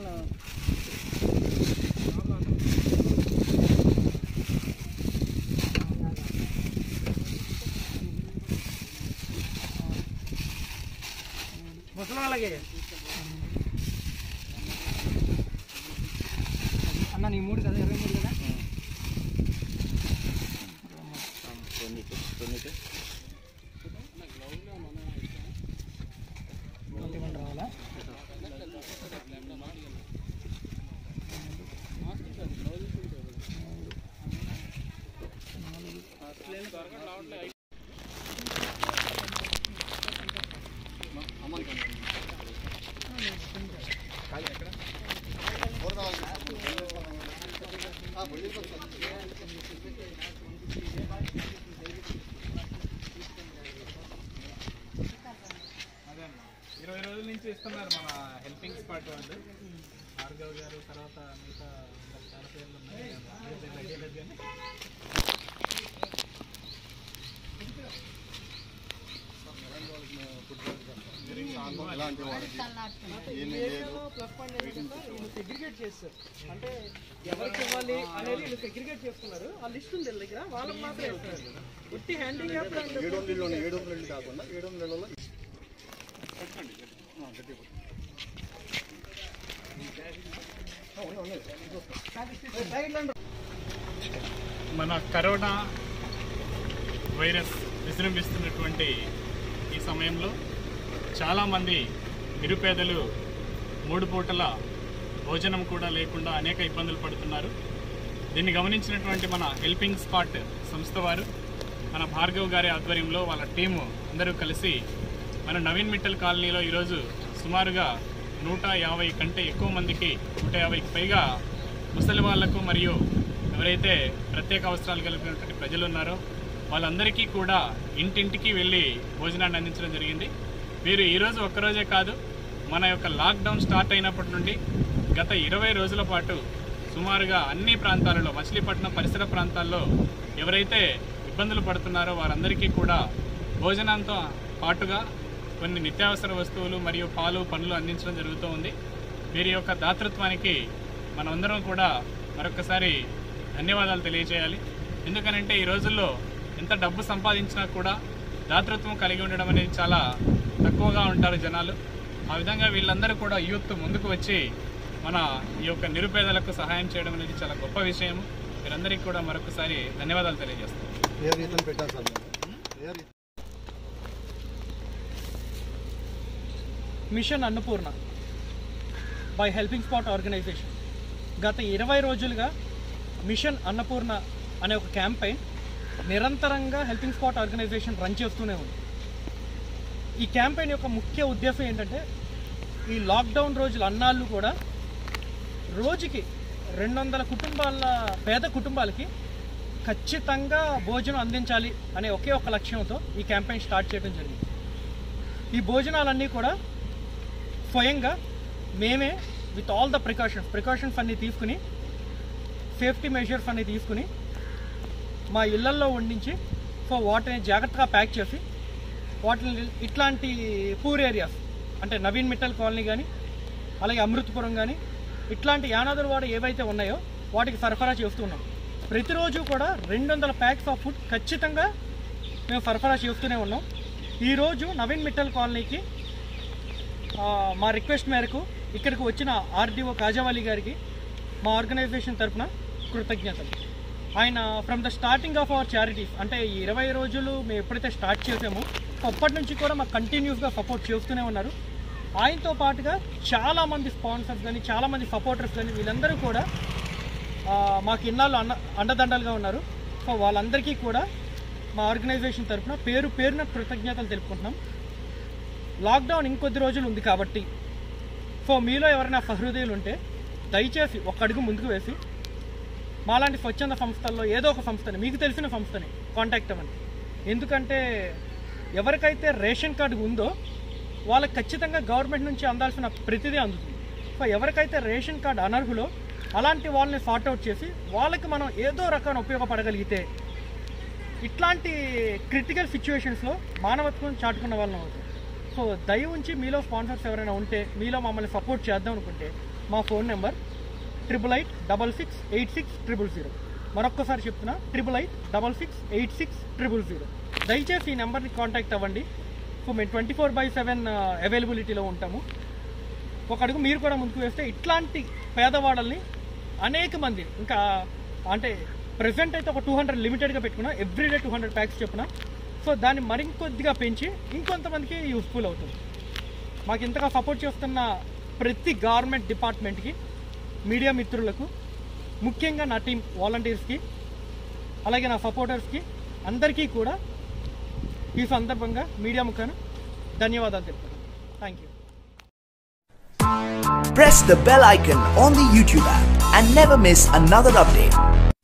ముసలి వాళ్ళకి అన్న నీ మూడు కదా ఇరవై మూడు కదా ట్వంటీ వన్ రావాలా ఇరవై రోజుల నుంచి ఇస్తున్నారు మన హెల్పింగ్ స్పాట్ వాళ్ళు భార్గవ్ గారు తర్వాత మిగతా ఇంకా చాలా పేర్లు ఉన్నాయి పేరు దగ్గర ఐడియా లేదు కానీ ప్లస్ పాయింట్ ఏంటంటే వీళ్ళు సెగ్రిగేట్ చేస్తారు అంటే ఎవరికి ఇవ్వాలి అనేది వీళ్ళు సెగ్రిగేట్ చేస్తున్నారు ఆ లిస్ట్ ఉంది వీళ్ళ దగ్గర వాళ్ళకి మాత్రమే ఇస్తున్నారు ఉట్టి హ్యాండింగ్ యాప్ అండ్ ఏడు వందల ఇళ్ళు ఏడు వందల ఇళ్ళు కాకుండా ఏడు వందల ఇళ్ళలో మన కరోనా వైరస్ విజృంభిస్తున్నటువంటి ఈ సమయంలో చాలామంది నిరుపేదలు మూడు పూటల భోజనం కూడా లేకుండా అనేక ఇబ్బందులు పడుతున్నారు దీన్ని గమనించినటువంటి మన హెల్పింగ్ స్పాట్ సంస్థ వారు మన భార్గవ్ గారి ఆధ్వర్యంలో వాళ్ళ టీము అందరూ కలిసి మన నవీన్ మిట్టల్ కాలనీలో ఈరోజు సుమారుగా నూట యాభై కంటే ఎక్కువ మందికి నూట యాభైకి పైగా ముసలి వాళ్లకు మరియు ఎవరైతే ప్రత్యేక అవసరాలు కలిగినటువంటి ప్రజలు ఉన్నారో వాళ్ళందరికీ కూడా ఇంటింటికి వెళ్ళి భోజనాన్ని అందించడం జరిగింది వీరు ఈరోజు ఒక్కరోజే కాదు మన యొక్క లాక్డౌన్ స్టార్ట్ అయినప్పటి నుండి గత ఇరవై రోజుల పాటు సుమారుగా అన్ని ప్రాంతాలలో మచిలీపట్నం పరిసర ప్రాంతాల్లో ఎవరైతే ఇబ్బందులు పడుతున్నారో వారందరికీ కూడా భోజనంతో పాటుగా కొన్ని నిత్యావసర వస్తువులు మరియు పాలు పండ్లు అందించడం జరుగుతూ ఉంది వీరి యొక్క దాతృత్వానికి మనమందరం కూడా మరొకసారి ధన్యవాదాలు తెలియజేయాలి ఎందుకనంటే ఈ రోజుల్లో ఎంత డబ్బు సంపాదించినా కూడా దాతృత్వం కలిగి ఉండడం అనేది చాలా తక్కువగా ఉంటారు జనాలు ఆ విధంగా వీళ్ళందరూ కూడా యూత్ ముందుకు వచ్చి మన ఈ యొక్క నిరుపేదలకు సహాయం చేయడం అనేది చాలా గొప్ప విషయం వీరందరికీ కూడా మరొకసారి ధన్యవాదాలు తెలియజేస్తాం ఏ రీతిని పెట్టాలి సార్ మేము ఏ రీతి mission Annapurna by helping spot organisation గత ఇరవై రోజులుగా మిషన్ అన్నపూర్ణ అనే ఒక క్యాంపెయిన్ నిరంతరంగా హెల్పింగ్ స్పాట్ ఆర్గనైజేషన్ రన్ చేస్తూనే ఉంది ఈ క్యాంపెయిన్ యొక్క ముఖ్య ఉద్దేశం ఏంటంటే ఈ లాక్డౌన్ రోజులు అన్నాళ్ళు కూడా రోజుకి రెండు వందల కుటుంబాల పేద కుటుంబాలకి ఖచ్చితంగా భోజనం అందించాలి అనే ఒకే ఒక లక్ష్యంతో ఈ క్యాంపెయిన్ స్టార్ట్ చేయడం జరిగింది ఈ భోజనాలన్నీ కూడా స్వయంగా మేమే with all the precautions precautions అన్నీ తీసుకుని సేఫ్టీ మెజర్స్ అన్నీ తీసుకుని మా ఇళ్లల్లో వండించి సో వాటిని జాగ్రత్తగా ప్యాక్ చేసి వాటిని ఇట్లాంటి పూర్ ఏరియాస్ అంటే నవీన్ మిట్టల్ కాలనీ కానీ అలాగే అమృతపురం కానీ ఇట్లాంటి యానాదుల వాడు ఏవైతే ఉన్నాయో వాటికి సరఫరా చేస్తున్నాం ప్రతిరోజు కూడా రెండు వందల ప్యాక్స్ ఆఫ్ ఫుడ్ ఖచ్చితంగా మేము సరఫరా చేస్తూనే ఉన్నాం ఈరోజు నవీన్ మిట్టల్ కాలనీకి ఆ, మా రిక్వెస్ట్ మేరకు ఇక్కడికి వచ్చిన ఆర్డీఓ కాజావాలి గారికి మా ఆర్గనైజేషన్ తరఫున కృతజ్ఞతలు ఆయన from the starting of our charities అంటే ఈ ఇరవై రోజులు మేము ఎప్పుడైతే స్టార్ట్ చేసామో అప్పటి నుంచి కూడా మాకు కంటిన్యూస్గా సపోర్ట్ చేస్తూనే ఉన్నారు ఆయనతో పాటుగా చాలామంది స్పాన్సర్స్ కానీ చాలామంది సపోర్టర్స్ కానీ వీళ్ళందరూ కూడా ఆ, మాకు ఇన్నాళ్ళు అండ అండదండలుగా ఉన్నారు సో వాళ్ళందరికీ కూడా మా ఆర్గనైజేషన్ తరఫున పేరు పేరున కృతజ్ఞతలు తెలుపుకుంటున్నాం లాక్డౌన్ ఇంకొద్ది రోజులు ఉంది కాబట్టి సో మీలో ఎవరైనా సహృదయులు ఉంటే దయచేసి ఒక అడుగు ముందుకు వేసి మాలాంటి స్వచ్ఛంద సంస్థల్లో ఏదో ఒక సంస్థని మీకు తెలిసిన సంస్థని కాంటాక్ట్ అవ్వండి ఎందుకంటే ఎవరికైతే రేషన్ కార్డు ఉందో వాళ్ళకి ఖచ్చితంగా గవర్నమెంట్ నుంచి అందాల్సిన ప్రతిదీ అందుతుంది సో ఎవరికైతే రేషన్ కార్డు అనర్హులో అలాంటి వాళ్ళని సార్ట్అవుట్ చేసి వాళ్ళకి మనం ఏదో రకాన ఉపయోగపడగలిగితే ఇట్లాంటి క్రిటికల్ సిచ్యువేషన్స్లో మానవత్వం చాటుకున్న వాళ్ళం అవుతాం సో దయ ఉంచి మీలో స్పాన్సర్స్ ఎవరైనా ఉంటే మీలో మమ్మల్ని సపోర్ట్ చేద్దాం అనుకుంటే మా phone number triple eight double six eight six triple zero మరొక్కసారి చెప్తున్నా triple eight double six eight six triple zero దయచేసి ఈ నెంబర్ని కాంటాక్ట్ అవ్వండి సో మేము ట్వంటీ ఫోర్ బై సెవెన్ అవైలబిలిటీలో ఉంటాము ఒక అడుగు మీరు కూడా ముందుకు వేస్తే ఇట్లాంటి పేదవాళ్ళని అనేక మంది ఇంకా అంటే ప్రెసెంట్ అయితే ఒక టూ హండ్రెడ్ లిమిటెడ్గా పెట్టుకున్నా ఎవ్రీడే టూ హండ్రెడ్ ప్యాక్స్ చెప్పున సో దాన్ని మరింకొద్దిగా పెంచి ఇంకొంతమందికి యూస్ఫుల్ అవుతుంది మాకు ఇంతగా సపోర్ట్ చేస్తున్న ప్రతి గవర్నమెంట్ డిపార్ట్మెంట్కి మీడియా మిత్రులకు ముఖ్యంగా నా టీం వాలంటీర్స్కి అలాగే నా సపోర్టర్స్కి అందరికీ కూడా ఈ సందర్భంగా మీడియా ముఖాన ధన్యవాదాలు తెలుపుతున్నాను thank you Press the bell icon on the YouTube app and never miss another update.